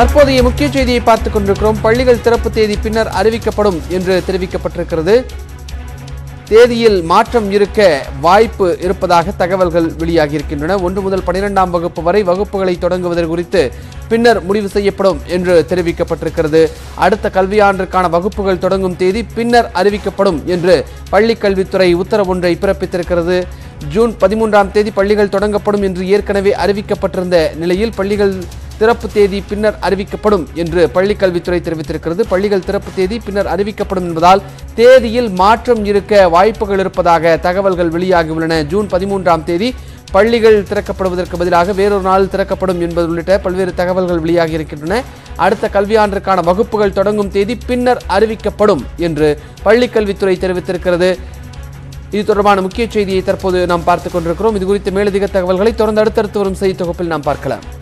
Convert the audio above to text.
தற்போதைய முக்கிய செய்தியை பார்த்துக் கொண்டிருக்கிறோம் பள்ளிகள் திறப்பு தேதி பின்னர் அறிவிக்கப்படும் என்று தெரிவிக்கப்பட்டிருக்கிறது தேதியில் மாற்றம் இருக்க வாய்ப்பு இருப்பதாக தகவல்கள் வெளியாகி இருக்கின்றன ஒன்று முதல் பனிரெண்டாம் வகுப்பு வரை வகுப்புகளை தொடங்குவது குறித்து பின்னர் முடிவு செய்யப்படும் என்று தெரிவிக்கப்பட்டிருக்கிறது அடுத்த கல்வியாண்டிற்கான வகுப்புகள் தொடங்கும் தேதி பின்னர் அறிவிக்கப்படும் என்று பள்ளிக் கல்வித்துறை உத்தரவு ஒன்றை பிறப்பித்திருக்கிறது ஜூன் பதிமூன்றாம் தேதி பள்ளிகள் தொடங்கப்படும் என்று ஏற்கனவே அறிவிக்கப்பட்டிருந்த நிலையில் பள்ளிகள் திறப்பு தேதி பின்னர் அறிவிக்கப்படும் என்று பள்ளிக் கல்வித்துறை தெரிவித்திருக்கிறது பள்ளிகள் திறப்பு தேதி பின்னர் அறிவிக்கப்படும் என்பதால் தேதியில் மாற்றம் இருக்க வாய்ப்புகள் இருப்பதாக தகவல்கள் வெளியாகியுள்ளன ஜூன் பதிமூன்றாம் தேதி பள்ளிகள் திறக்கப்படுவதற்கு பதிலாக வேறொரு நாள் திறக்கப்படும் என்பது உள்ளிட்ட பல்வேறு தகவல்கள் வெளியாகி இருக்கின்றன அடுத்த கல்வியாண்டிற்கான வகுப்புகள் தொடங்கும் தேதி பின்னர் அறிவிக்கப்படும் என்று பள்ளிக் கல்வித்துறை தெரிவித்திருக்கிறது இது தொடர்பான முக்கிய செய்தியை தற்போது நாம் பார்த்துக் கொண்டிருக்கிறோம் இது குறித்த மேலதிக தகவல்களை தொடர்ந்து அடுத்தடுத்து வரும் செய்தி தொகுப்பில் நாம் பார்க்கலாம்